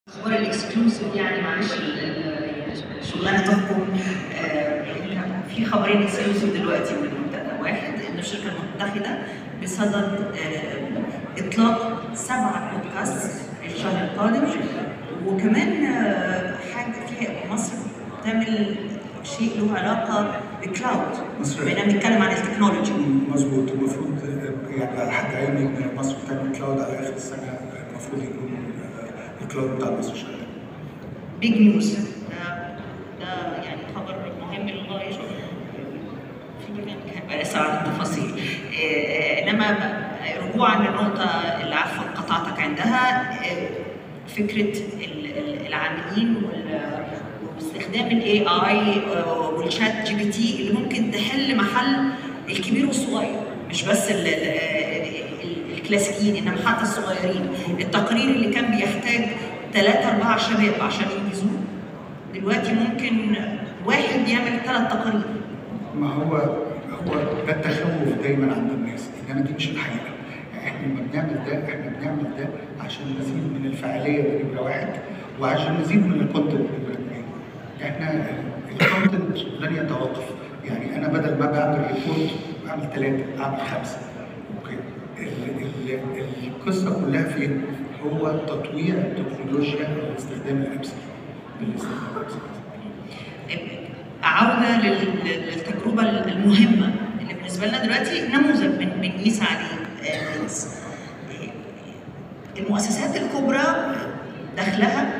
اخبار الاكسكلوسيف يعني معلش ال- ال- الشغلانه تحكم آه، في خبرين اكسكلوسيف دلوقتي من المنتدى واحد ان الشركه المتحده بصدد آه، اطلاق سبع بودكاست الشهر القادم وكمان آه، حاجه في مصر بتعمل شيء له علاقه بكلاود مصر- بما بنتكلم عن التكنولوجي مظبوط المفروض آه، يعني على حد علمي ان مصر بتعمل كلاود على اخر السنه المفروض يكون آه، الكلاود بتاع مصر شغال بيج نيوز ده ده يعني خبر مهم للغايه في برنامج هيبقى لسه عن التفاصيل آه، انما رجوعا للنقطه اللي عارفه قطعتك عندها آه، فكره ال- ال- العاملين وال- واستخدام الاي اي والشات جي بي تي اللي ممكن تحل محل الكبير والصغير مش بس ال- ال- ال- الكلاسيكيين انما حتى الصغيرين التقرير اللي كان بيحتاج ثلاثة أربعة شباب عشان ينجزوه دلوقتي ممكن واحد يعمل ثلاث تقارير ما هو هو ده التخوف دايما عند الناس انما دي مش الحقيقه يعني احنا لما بنعمل ده احنا بنعمل ده عشان نزيد من الفعاليه ده نمره واحد وعشان نزيد من الكونتنت نمره اثنين احنا الكونتنت لن يتوقف يعني انا بدل ما بعمل ريبورت بعمل ثلاثه بعمل خمسه اوكي ال- ال- القصه كلها فين؟ هو تطوير التكنولوجيا واستخدام الامثله بالاستخدام الامثله عودة لل- للتجربة المهمة اللي بالنسبة لنا دلوقتي نموذج بن- بنقيس عليه آه، الناس. آه، المؤسسات الكبرى دخلها